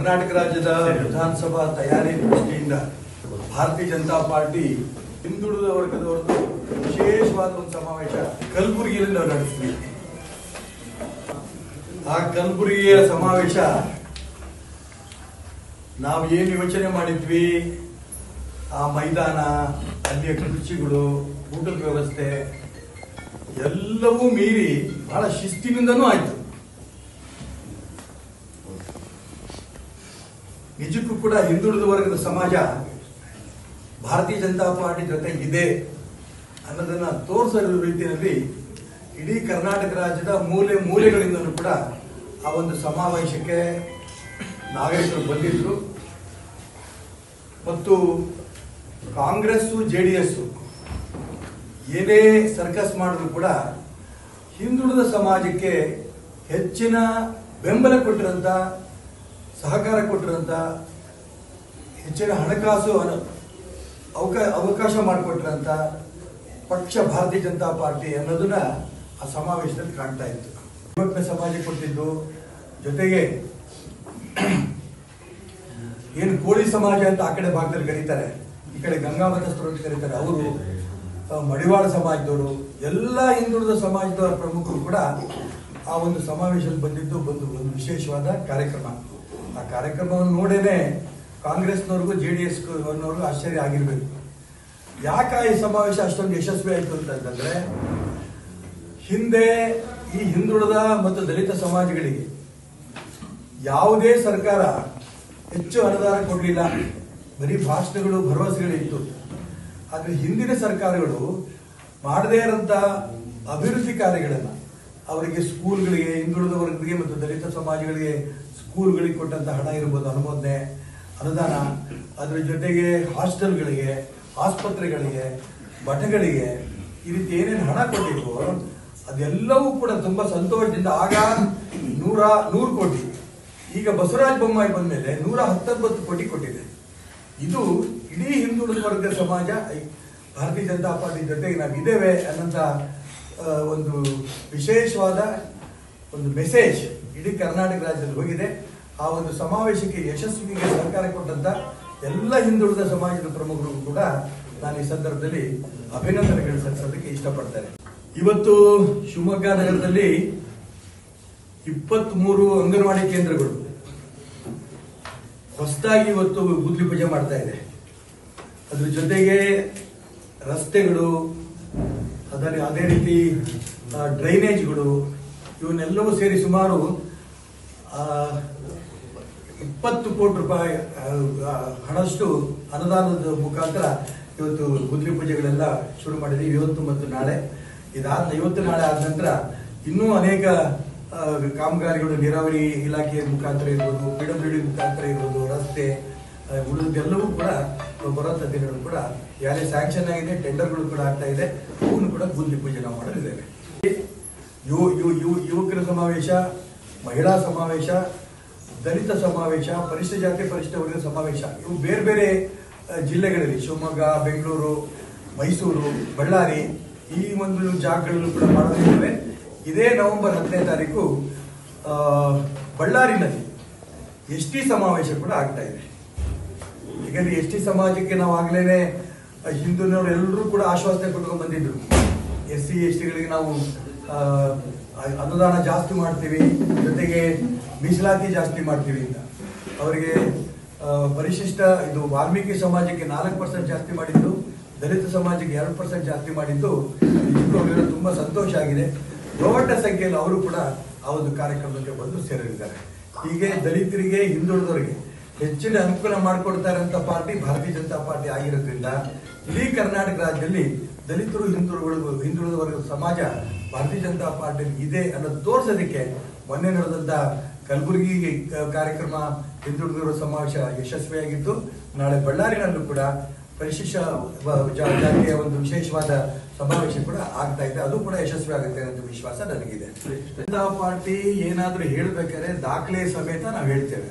ಕರ್ನಾಟಕ ರಾಜ್ಯದ ವಿಧಾನಸಭಾ ತಯಾರಿ ದೃಷ್ಟಿಯಿಂದ ಭಾರತೀಯ ಜನತಾ ಪಾರ್ಟಿ ಹಿಂದುಳಿದ ವರ್ಗದವರದ್ದು ವಿಶೇಷವಾದ ಒಂದು ಸಮಾವೇಶ ಕಲಬುರಗಿಯಲ್ಲಿ ನಾವು ನಡೆಸ್ತೀವಿ ಆ ಕಲಬುರಗಿಯ ಸಮಾವೇಶ ನಾವು ಏನು ಯೋಚನೆ ಮಾಡಿದ್ವಿ ಆ ಮೈದಾನ ಅಲ್ಲಿಯ ಕುರ್ಚಿಗಳು ಊಟದ ವ್ಯವಸ್ಥೆ ಎಲ್ಲವೂ ಮೀರಿ ಬಹಳ ಶಿಸ್ತಿನಿಂದನೂ ಆಯ್ತು ನಿಜಕ್ಕೂ ಕೂಡ ಹಿಂದುಳಿದ ವರ್ಗದ ಸಮಾಜ ಭಾರತೀಯ ಜನತಾ ಪಾರ್ಟಿ ಜೊತೆ ಇದೆ ಅನ್ನೋದನ್ನ ತೋರಿಸೋ ರೀತಿಯಲ್ಲಿ ಇಡೀ ಕರ್ನಾಟಕ ರಾಜ್ಯದ ಮೂಲೆ ಮೂಲೆಗಳಿಂದಲೂ ಕೂಡ ಆ ಒಂದು ಸಮಾವೇಶಕ್ಕೆ ನಾಗರಿಕರು ಬಂದಿದ್ರು ಮತ್ತು ಕಾಂಗ್ರೆಸ್ಸು ಜೆ ಡಿ ಎಸ್ ಏನೇ ಸರ್ಕಸ್ ಮಾಡಿದ್ರು ಕೂಡ ಹಿಂದುಳಿದ ಸಮಾಜಕ್ಕೆ ಹೆಚ್ಚಿನ ಬೆಂಬಲ ಕೊಟ್ಟಿರಂತ ಸಹಕಾರ ಕೊಟ್ಟಿರಂತ ಹೆಚ್ಚಿನ ಹಣಕಾಸು ಅನು- ಅವಕ ಅವಕಾಶ ಮಾಡಿಕೊಟ್ಟಿರಂತ ಪಕ್ಷ ಭಾರತೀಯ ಜನತಾ ಪಾರ್ಟಿ ಅನ್ನೋದನ್ನ ಆ ಸಮಾವೇಶದಲ್ಲಿ ಕಾಣ್ತಾ ಇತ್ತು ಯುವಕ ಸಮಾಜ ಕೊಟ್ಟಿದ್ದು ಜೊತೆಗೆ ಏನು ಕೋಳಿ ಸಮಾಜ ಅಂತ ಆ ಕಡೆ ಭಾಗದಲ್ಲಿ ಕರೀತಾರೆ ಈ ಕಡೆ ಗಂಗಾ ಮತಸ್ಥರು ಅಂತ ಕರೀತಾರೆ ಅವರು ಆ, ಮಡಿವಾಳ ಸಮಾಜದವರು ಎಲ್ಲ ಹಿಂದುಳಿದ ಸಮಾಜದ ಪ್ರಮುಖರು ಕೂಡ ಆ ಒಂದು ಸಮಾವೇಶದಲ್ಲಿ ಬಂದಿದ್ದು ಒಂದು ಒಂದು ವಿಶೇಷವಾದ ಕಾರ್ಯಕ್ರಮ ಆ ಕಾರ್ಯಕ್ರಮವನ್ನು ನೋಡೇನೆ ಕಾಂಗ್ರೆಸ್ನವ್ರಿಗೂ ಜೆ ಡಿ ಎಸ್ ಅನ್ನೋರ್ಗೂ ಆಶ್ಚರ್ಯ ಆಗಿರ್ಬೇಕು ಯಾಕೆ ಈ ಸಮಾವೇಶ ಅಷ್ಟೊಂದು ಯಶಸ್ವಿ ಆಯಿತು ಅಂತಂದ್ರೆ ಹಿಂದೆ ಈ ಹಿಂದುಳಿದ ಮತ್ತು ದಲಿತ ಸಮಾಜಗಳಿಗೆ ಯಾವುದೇ ಸರ್ಕಾರ ಹೆಚ್ಚು ಅನುದಾನ ಕೊಡಲಿಲ್ಲ ಬರೀ ಭಾಷಣಗಳು ಭರವಸೆಗಳಿತ್ತು ಆದ್ರೆ ಹಿಂದಿನ ಸರ್ಕಾರಗಳು ಮಾಡದೇ ಇರೋಂಥ ಅಭಿವೃದ್ಧಿ ಕಾರ್ಯಗಳನ್ನ ಅವರಿಗೆ ಸ್ಕೂಲ್ಗಳಿಗೆ ಹಿಂದುಳಿದ ವರ್ಗಗಳಿಗೆ ಮತ್ತು ದಲಿತ ಸಮಾಜಗಳಿಗೆ ಸ್ಕೂಲ್ಗಳಿಗೆ ಕೊಟ್ಟಂತ ಹಣ ಇರ್ಬೋದು ಅನುಮೋದನೆ ಅನುದಾನ ಅದರ ಜೊತೆಗೆ ಹಾಸ್ಟೆಲ್ಗಳಿಗೆ ಆಸ್ಪತ್ರೆಗಳಿಗೆ ಮಠಗಳಿಗೆ ಈ ರೀತಿ ಏನೇನು ಹಣ ಕೊಟ್ಟಿದ್ವು ಅದೆಲ್ಲವೂ ಕೂಡ ತುಂಬಾ ಸಂತೋಷದಿಂದ ಆಗ ನೂರ ನೂರು ಕೋಟಿ ಈಗ ಬಸವರಾಜ ಬೊಮ್ಮಾಯಿ ಬಂದ್ಮೇಲೆ ನೂರ ಹತ್ತೊಂಬತ್ತು ಕೋಟಿ ಕೊಟ್ಟಿದೆ ಇದು ಇಡೀ ಹಿಂದುಳಿದ ವರ್ಗ ಸಮಾಜ ಐ- ಭಾರತೀಯ ಜನತಾ ಪಾರ್ಟಿ ಜೊತೆಗೆ ನಾವು ಇದ್ದೇವೆ ಅನ್ನೋಂಥ ಆ, ಒಂದು ವಿಶೇಷವಾದ ಒಂದು ಮೆಸೇಜ್ ಇಡೀ ಕರ್ನಾಟಕ ರಾಜ್ಯದಲ್ಲಿ ಹೋಗಿದೆ ಆ ಒಂದು ಸಮಾವೇಶಕ್ಕೆ ಯಶಸ್ವಿಗೆ ಸಹಕಾರ ಕೊಟ್ಟಂತ ಎಲ್ಲ ಹಿಂದುಳಿದ ಸಮಾಜದ ಪ್ರಮುಖರು ಕೂಡ ನಾನು ಈ ಸಂದರ್ಭದಲ್ಲಿ ಅಭಿನಂದನೆಗಳು ಸಲ್ಲಿಸೋದಕ್ಕೆ ಇಷ್ಟಪಡ್ತೇನೆ ಇವತ್ತು ಶಿವಮೊಗ್ಗ ನಗರದಲ್ಲಿ ಇಪ್ಪತ್ತ್ ಅಂಗನವಾಡಿ ಕೇಂದ್ರಗಳು ಹೊಸದಾಗಿ ಇವತ್ತು ಗುದ್ಲಿ ಪೂಜೆ ಮಾಡ್ತಾ ಇದೆ ಅದ್ರ ಜೊತೆಗೆ ರಸ್ತೆಗಳು ಅದರ ಅದೇ ರೀತಿ ಆ, ಡ್ರೈನೇಜ್ಗಳು ಇವನ್ನೆಲ್ಲವೂ ಸೇರಿ ಸುಮಾರು ಆ, ಇಪ್ಪತ್ತು ಕೋಟಿ ರೂಪಾಯಿ ಆ, ಆ, ಹಣಷ್ಟು ಅನುದಾನದ ಮುಖಾಂತರ ಇವತ್ತು ಗುದ್ಲಿ ಪೂಜೆಗಳೆಲ್ಲ ಶುರು ಮಾಡಿದ್ದೀವಿ ಇವತ್ತು ಮತ್ತು ನಾಳೆ ಇದಾದ ಇವತ್ತು ನಾಳೆ ಆದ ನಂತರ ಇನ್ನೂ ಅನೇಕ ಆ, ಕಾಮಗಾರಿಗಳು ನೀರಾವರಿ ಇಲಾಖೆಯ ಮುಖಾಂತರ ಇರ್ಬೋದು ಪಿ ಡಬ್ಲ್ಯೂ ಡಿ ಮುಖಾಂತರ ಇರ್ಬೋದು ರಸ್ತೆ ಆ, ಉಳಿದೆಲ್ಲವೂ ಕೂಡ ಬರುವಂತ ದಿನಗಳು ಕೂಡ ಯಾರೇ ಸ್ಯಾಂಕ್ಷನ್ ಆಗಿದೆ ಟೆಂಡರ್ಗಳು ಕೂಡ ಆಗ್ತಾ ಇದೆ ಅವನು ಕೂಡ ಗುದ್ಲಿ ಪೂಜೆ ನಾವು ಮಾಡಲಿದ್ದೇವೆ ಯು ಯು ಯು ಯುವಕರ ಸಮಾವೇಶ ಮಹಿಳಾ ಸಮಾವೇಶ ದಲಿತ ಸಮಾವೇಶ ಪರಿಶಿಷ್ಟ ಜಾತಿ ಪರಿಶಿಷ್ಟ ವರ್ಗದ ಸಮಾವೇಶ ಇವು ಬೇರೆ ಬೇರೆ ಆ, ಜಿಲ್ಲೆಗಳಲ್ಲಿ ಶಿವಮೊಗ್ಗ ಬೆಂಗಳೂರು ಮೈಸೂರು ಬಳ್ಳಾರಿ ಈ ಒಂದು ಜಾಗಗಳಲ್ಲೂ ಕೂಡ ಮಾಡೋದಿದ್ದೇವೆ ಇದೇ ನವೆಂಬರ್ ಹತ್ತನೇ ತಾರೀಕು ಆ, ಬಳ್ಳಾರಿನಲ್ಲಿ ಎಸ್ ಟಿ ಸಮಾವೇಶ ಕೂಡ ಆಗ್ತಾ ಇದೆ ಯಾಕಂದ್ರೆ ಎಸ್ ಟಿ ಸಮಾಜಕ್ಕೆ ನಾವು ಆಗ್ಲೇನೆ ಹಿಂದೂನವರು ಎಲ್ಲರೂ ಕೂಡ ಆಶ್ವಾಸನೆ ಕೊಟ್ಕೊಂಡು ಬಂದಿದ್ರು ಎಸ್ ಸಿ ಎಸ್ ಟಿಗಳಿಗೆ ನಾವು ಆ, ಅನುದಾನ ಜಾಸ್ತಿ ಮಾಡ್ತೀವಿ ಜೊತೆಗೆ ಮೀಸಲಾತಿ ಜಾಸ್ತಿ ಮಾಡ್ತೀವಿ ಅಂತ ಅವರಿಗೆ ಆ, ಪರಿಶಿಷ್ಟ ಇದು ವಾಲ್ಮೀಕಿ ಸಮಾಜಕ್ಕೆ ನಾಲ್ಕು ಪರ್ಸೆಂಟ್ ಜಾಸ್ತಿ ಮಾಡಿದ್ದು ದಲಿತ ಸಮಾಜಕ್ಕೆ ಎರಡು ಪರ್ಸೆಂಟ್ ಜಾಸ್ತಿ ಮಾಡಿದ್ದು ನಿಜಕ್ಕೂ ಅವರಿಗೆ ತುಂಬಾ ಸಂತೋಷ ಆಗಿದೆ ದೊಡ್ಡ ಸಂಖ್ಯೆಯಲ್ಲಿ ಅವರು ಕೂಡ ಆ ಒಂದು ಕಾರ್ಯಕ್ರಮಕ್ಕೆ ಬಂದು ಸೇರಲಿದ್ದಾರೆ ಹೀಗೆ ದಲಿತರಿಗೆ ಹಿಂದುಳಿದವರಿಗೆ ಹೆಚ್ಚಿನ ಅನುಕೂಲ ಮಾಡಿಕೊಡ್ತಾರೆ ಅಂತ ಪಾರ್ಟಿ ಭಾರತೀಯ ಜನತಾ ಪಾರ್ಟಿ ಆಗಿರೋದ್ರಿಂದ ಇಡೀ ಕರ್ನಾಟಕ ರಾಜ್ಯದಲ್ಲಿ ದಲಿತರು ಹಿಂದುಳಿದ ಹಿಂದುಳಿದ ವರ್ಗದ ಸಮಾಜ ಭಾರತೀಯ ಜನತಾ ಪಾರ್ಟಿ ಇದೆ ಅನ್ನೋದು ತೋರಿಸೋದಕ್ಕೆ ಮೊನ್ನೆ ನಡೆದಂತ ಕಲಬುರಗಿ ಕ- ಕಾರ್ಯಕ್ರಮ ಹಿಂದುಳಿದವರ ಸಮಾವೇಶ ಯಶಸ್ವಿಯಾಗಿದ್ದು ನಾಳೆ ಬಳ್ಳಾರಿನಲ್ಲೂ ಕೂಡ ಪರಿಶಿಷ್ಟ ವ- ಜಾ- ಜಾತಿಯ ಒಂದು ವಿಶೇಷವಾದ ಸಮಾವೇಶ ಕೂಡ ಆಗ್ತಾ ಇದೆ ಅದು ಕೂಡ ಯಶಸ್ವಿ ಆಗುತ್ತೆ ಅನ್ನೋ ವಿಶ್ವಾಸ ನನಗಿದೆ ಜನತಾ ಪಾರ್ಟಿ ಏನಾದ್ರೂ ಹೇಳ್ಬೇಕಾದ್ರೆ ದಾಖಲೆ ಸಮೇತ ನಾವು ಹೇಳ್ತೇವೆ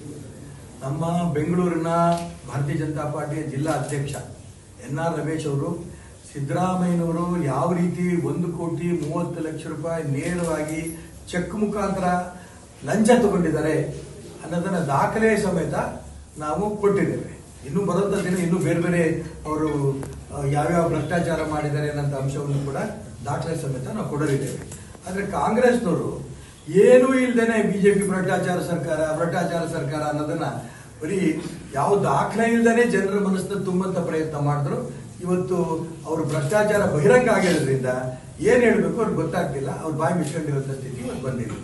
ನಮ್ಮ ಬೆಂಗಳೂರಿನ ಭಾರತೀಯ ಜನತಾ ಪಾರ್ಟಿಯ ಜಿಲ್ಲಾ ಅಧ್ಯಕ್ಷ ಎನ್ ಆರ್ ರಮೇಶ್ ಅವರು ಸಿದ್ದರಾಮಯ್ಯನವರು ಯಾವ ರೀತಿ ಒಂದು ಕೋಟಿ ಮೂವತ್ತು ಲಕ್ಷ ರೂಪಾಯಿ ನೇರವಾಗಿ ಚೆಕ್ ಮುಖಾಂತರ ಲಂಚ ತಗೊಂಡಿದ್ದಾರೆ ಅನ್ನೋದನ್ನ ದಾಖಲೆ ಸಮೇತ ನಾವು ಕೊಟ್ಟಿದ್ದೇವೆ ಇನ್ನು ಬರುವಂತ ದಿನ ಇನ್ನೂ ಬೇರೆ ಬೇರೆ ಅವರು ಆ, ಯಾವ್ಯಾವ ಭ್ರಷ್ಟಾಚಾರ ಮಾಡಿದ್ದಾರೆ ಅನ್ನೋಂಥ ಅಂಶವನ್ನು ಕೂಡ ದಾಖಲೆ ಸಮೇತ ನಾವು ಕೊಡಲಿದ್ದೇವೆ ಆದ್ರೆ ಕಾಂಗ್ರೆಸ್ನವರು ಏನೂ ಇಲ್ದೇನೆ ಬಿಜೆಪಿ ಭ್ರಷ್ಟಾಚಾರ ಸರ್ಕಾರ ಭ್ರಷ್ಟಾಚಾರ ಸರ್ಕಾರ ಅನ್ನೋದನ್ನ ಬರೀ ಯಾವ ದಾಖಲೆ ಇಲ್ದೇನೆ ಜನರ ಮನಸ್ಸನ್ನ ತುಂಬಂತ ಪ್ರಯತ್ನ ಮಾಡಿದ್ರು ಇವತ್ತು ಅವರು ಭ್ರಷ್ಟಾಚಾರ ಬಹಿರಂಗ ಆಗಿರೋದ್ರಿಂದ ಏನ್ ಹೇಳ್ಬೇಕು ಅವ್ರಿಗೆ ಗೊತ್ತಾಗ್ತಿಲ್ಲ ಅವ್ರ ಬಾಯಿ ಮುಚ್ಕೊಂಡಿರುವಂತ ಸ್ಥಿತಿ ಇವತ್ತು ಬಂದಿದೆ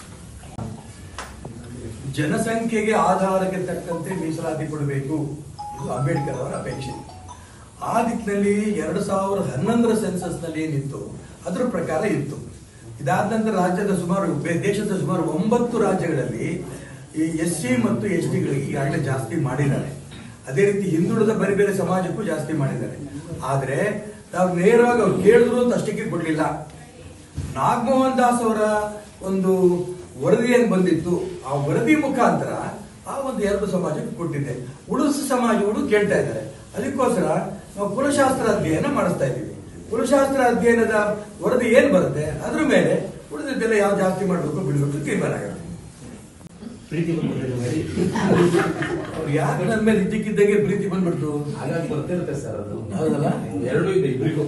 ಜನಸಂಖ್ಯೆಗೆ ಆಧಾರಕ್ಕೆ ತಕ್ಕಂತೆ ಮೀಸಲಾತಿ ಕೊಡಬೇಕು ಇದು ಅಂಬೇಡ್ಕರ್ ಅವರ ಅಪೇಕ್ಷೆ ಆ ದಿಕ್ಕಿನಲ್ಲಿ ಎರಡು ಸಾವಿರದ ಹನ್ನೊಂದರ ಸೆನ್ಸಸ್ ನಲ್ಲಿ ಏನಿತ್ತು ಅದರ ಪ್ರಕಾರ ಇತ್ತು ಇದಾದ ನಂತರ ರಾಜ್ಯದ ಸುಮಾರು ಬೆ- ದೇಶದ ಸುಮಾರು ಒಂಬತ್ತು ರಾಜ್ಯಗಳಲ್ಲಿ ಈ ಎಸ್ ಸಿ ಮತ್ತು ಎಸ್ ಟಿಗಳಿಗೆ ಈಗಾಗಲೇ ಜಾಸ್ತಿ ಮಾಡಿದ್ದಾರೆ ಅದೇ ರೀತಿ ಹಿಂದುಳಿದ ಬೇರೆ ಬೇರೆ ಸಮಾಜಕ್ಕೂ ಜಾಸ್ತಿ ಮಾಡಿದ್ದಾರೆ ಆದ್ರೆ ನಾವು ನೇರವಾಗಿ ಅವ್ರು ಕೇಳಿದ್ರು ಅಂತ ಅಷ್ಟಕ್ಕೆ ಕೊಡ್ಲಿಲ್ಲ ನಾಗಮೋಹನ್ ದಾಸ್ ಅವರ ಒಂದು ವರದಿ ಏನ್ ಬಂದಿತ್ತು ಆ ವರದಿ ಮುಖಾಂತರ ಆ ಒಂದು ಎರಡು ಸಮಾಜಕ್ಕೆ ಕೊಟ್ಟಿದ್ದೆ ಉಳಿಸ ಸಮಾಜಗಳು ಕೇಳ್ತಾ ಇದ್ದಾರೆ ಅದಕ್ಕೋಸ್ಕರ ನಾವು ಕುಲಶಾಸ್ತ್ರ ಅಧ್ಯಯನ ಮಾಡಿಸ್ತಾ ಇದ್ದೀವಿ ಕುಲಶಾಸ್ತ್ರ ಅಧ್ಯಯನದ ವರದಿ ಏನ್ ಬರುತ್ತೆ ಅದ್ರ ಮೇಲೆ ಉಳಿದಿದ್ದೆಲ್ಲ ಯಾವ ಜಾಸ್ತಿ ಮಾಡಬೇಕು ಬಿಡಬೇಕು ತೀರ್ಮಾನ ಆಗುತ್ತೆ ಪ್ರೀತಿ ಬಂದ್ಬಿಟ್ಟಿದೆ ಅವ್ರು ಯಾಕೆ ನನ್ನ ಮೇಲೆ ಇದ್ದಕ್ಕಿದ್ದಂಗೆ ಪ್ರೀತಿ ಬಂದ್ಬಿಡ್ತು ಹಾಗಾಗಿ ಬರ್ತಿರುತ್ತೆ ಸರ್ ಅದು ಹೌದಲ್ಲ? ಎರಡೂ ಇದೆ ಇಬ್ಬರಿಗೂ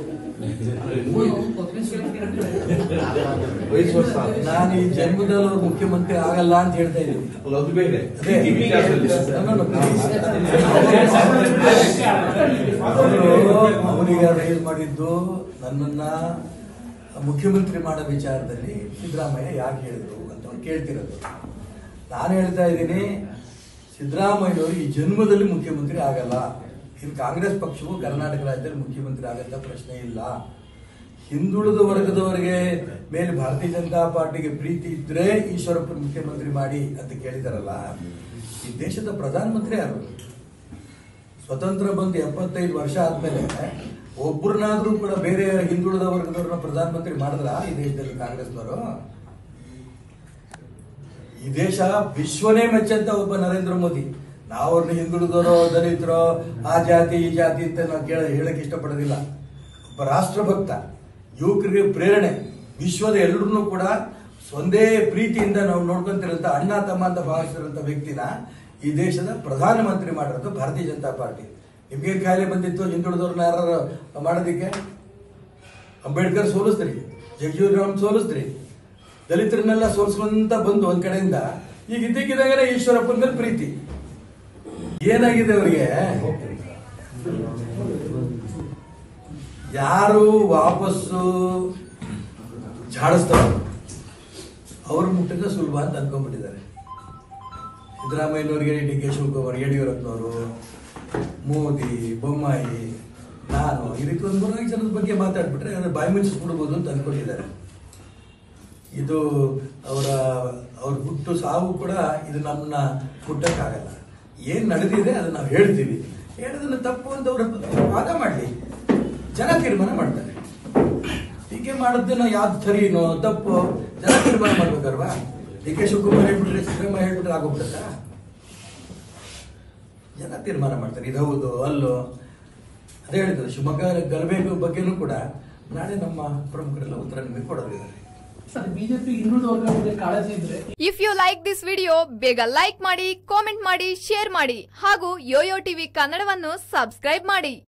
ವಯಸ್ಸು ವರ್ಷ ನಾನು ಈ ಜನ್ಮದಲ್ಲಿ ಅವ್ರು ಮುಖ್ಯಮಂತ್ರಿ ಆಗಲ್ಲ ಅಂತ ಹೇಳ್ತಾ ಇದ್ದೀನಿ ಅಲ್ಲ, ಅದು ಬೇರೆ ಅದೇ. ಈ ವಿಚಾರದಲ್ಲಿ No, no, no, ಅವರು ಅವರಿಗೆ ರೈಸ್ ಮಾಡಿದ್ದು ನನ್ನನ್ನ ಮುಖ್ಯಮಂತ್ರಿ ಮಾಡೋ ವಿಚಾರದಲ್ಲಿ ಸಿದ್ದರಾಮಯ್ಯ ಯಾಕೆ ಹೇಳಿದ್ರು ಅಂತ ಅವ್ರು ಕೇಳ್ತಿರೋದು ನಾನು ಹೇಳ್ತಾ ಇದ್ದೀನಿ ಸಿದ್ದರಾಮಯ್ಯನವರು ಈ ಜನ್ಮದಲ್ಲಿ ಮುಖ್ಯಮಂತ್ರಿ ಆಗಲ್ಲ ಇನ್ನು ಕಾಂಗ್ರೆಸ್ ಪಕ್ಷವು ಕರ್ನಾಟಕ ರಾಜ್ಯದಲ್ಲಿ ಮುಖ್ಯಮಂತ್ರಿ ಆಗಂತ ಪ್ರಶ್ನೆ ಇಲ್ಲ ಹಿಂದುಳಿದ ವರ್ಗದವರಿಗೆ ಮೇಲೆ ಭಾರತೀಯ ಜನತಾ ಪಾರ್ಟಿಗೆ ಪ್ರೀತಿ ಇದ್ರೆ ಈಶ್ವರಪ್ಪ ಮುಖ್ಯಮಂತ್ರಿ ಮಾಡಿ ಅಂತ ಕೇಳಿದಾರಲ್ಲ ಈ ದೇಶದ ಪ್ರಧಾನಮಂತ್ರಿ ಯಾರು ಸ್ವತಂತ್ರ ಬಂದು ಎಪ್ಪತ್ತೈದು ವರ್ಷ ಆದ್ಮೇಲೆ ಒಬ್ಬರನ್ನಾದ್ರೂ ಕೂಡ ಬೇರೆ ಹಿಂದುಳಿದ ವರ್ಗದವ್ರನ್ನ ಪ್ರಧಾನಮಂತ್ರಿ ಮಾಡಿದ್ರ ಈ ದೇಶದಲ್ಲಿ ಕಾಂಗ್ರೆಸ್ನವರು ಈ ದೇಶ ವಿಶ್ವನೇ ಮೆಚ್ಚಂತ ಒಬ್ಬ ನರೇಂದ್ರ ಮೋದಿ ನಾವು ಅವ್ರನ್ನ ಹಿಂದುಳಿದವರೋ ದಲಿತರೋ ಆ ಜಾತಿ ಈ ಜಾತಿ ಅಂತ ನಾವು ಕೇಳ ಹೇಳಕ್ ಇಷ್ಟಪಡೋದಿಲ್ಲ ಒಬ್ಬ ರಾಷ್ಟ್ರಭಕ್ತ ಯುವಕರಿಗೆ ಪ್ರೇರಣೆ ವಿಶ್ವದ ಎಲ್ಲರನ್ನೂ ಕೂಡ ಒಂದೇ ಪ್ರೀತಿಯಿಂದ ನಾವು ನೋಡ್ಕೊಂತಿರಂತ ಅಣ್ಣ ತಮ್ಮ ಅಂತ ಭಾವಿಸಿರಂತ ವ್ಯಕ್ತಿನ ಈ ದೇಶದ ಪ್ರಧಾನಮಂತ್ರಿ ಮಾಡಿರೋದು ಭಾರತೀಯ ಜನತಾ ಪಾರ್ಟಿ ನಿಮ್ಗೇನ್ ಕಾಯಿಲೆ ಬಂದಿತ್ತು ಹಿಂದುಳಿದವ್ರನ್ನ ಯಾರು ಮಾಡೋದಿಕ್ಕೆ ಅಂಬೇಡ್ಕರ್ ಸೋಲಿಸ್ತ್ರಿ ಜಗಜೀವನ್ ರಾಮ್ ಸೋಲಿಸ್ತ್ರಿ ದಲಿತರನ್ನೆಲ್ಲ ಸೋಲ್ಸ್ಕೊಂತ ಬಂದು ಒಂದ್ ಕಡೆಯಿಂದ ಈಗ ಇದ್ದಕ್ಕಿದ್ದಾಗಲೇ ಈಶ್ವರಪ್ಪನ ಮೇಲೆ ಪ್ರೀತಿ ಏನಾಗಿದೆ ಅವರಿಗೆ ಯಾರು ವಾಪಸ್ಸು ಝಾಡಿಸ್ತಾರ ಅವ್ರ ಮುಟ್ಟಿದ ಸುಲಭ ಅಂತ ಅನ್ಕೊಂಡ್ಬಿಟ್ಟಿದ್ದಾರೆ ಸಿದ್ದರಾಮಯ್ಯನವರಿಗೆ ಡಿ ಕೆ ಶಿವಕುಮಾರ್ ಯಡಿಯೂರಪ್ಪನವರು ಮೋದಿ ಬೊಮ್ಮಾಯಿ ನಾನು ಈ ರೀತಿ ಒಂದು ಮೂರ್ನಾಲ್ಕು ಜನದ ಬಗ್ಗೆ ಮಾತಾಡ್ಬಿಟ್ರೆ ಅದನ್ನ ಬಾಯಿ ಮುಚ್ಚಿಸ್ಬಿಡ್ಬೋದು ಅಂತ ಅನ್ಕೊಂಡಿದ್ದಾರೆ ಇದು ಅವರ ಅವ್ರ ಹುಟ್ಟು ಸಾವು ಕೂಡ ಇದು ನಮ್ಮನ್ನ ಹುಟ್ಟಕ್ಕಾಗಲ್ಲ ಏನ್ ನಡೆದಿದೆ ಅದನ್ನ ನಾವು ಹೇಳ್ತೀವಿ ಹೇಳೋದನ್ನ ತಪ್ಪು ಅಂತ ಅವ್ರ ವಾದ ಮಾಡಲಿ ಜನ ತೀರ್ಮಾನ ಮಾಡ್ತಾರೆ ಹೀಗೆ ಮಾಡಿದ್ದನ್ನ ಯಾವ್ದು ಸರಿನೋ ತಪ್ಪು ಜನ ತೀರ್ಮಾನ ಮಾಡ್ಬೇಕಲ್ವಾ ಡಿ ಕೆ ಶಿವಕುಮಾರ್ ಹೇಳ್ಬಿಟ್ರೆ ಸಿದ್ದರಾಮಯ್ಯ ಹೇಳ್ಬಿಟ್ರೆ ಆಗೋಗ್ಬಿಡುತ್ತಾ ಜನ ತೀರ್ಮಾನ ಮಾಡ್ತಾರೆ ಇದು ಹೌದು ಅಲ್ಲೋ ಅದೇ ಹೇಳಿದ್ರು ಶಿವಮೊಗ್ಗ ಗಲಭೆ ಬಗ್ಗೆನೂ ಕೂಡ ನಾಳೆ ನಮ್ಮ ಪ್ರಮುಖರೆಲ್ಲ ಉತ್ತರ ನಿಮಗೆ ಕೊಡೋದಿದ್ದಾರೆ ಸರ್ ಬಿಜೆಪಿ ಹಿಂದುಳಿದ ವರ್ಗ ಬಗ್ಗೆ ಕಾಳಜಿ ಇದ್ರೆ if you like this video ಬೇಗ ಲೈಕ್ ಮಾಡಿ ಕಾಮೆಂಟ್ ಮಾಡಿ ಶೇರ್ ಮಾಡಿ ಹಾಗೂ ಯೋಯೋ ಟಿವಿ ಕನ್ನಡವನ್ನು ಸಬ್ಸ್ಕ್ರೈಬ್ ಮಾಡಿ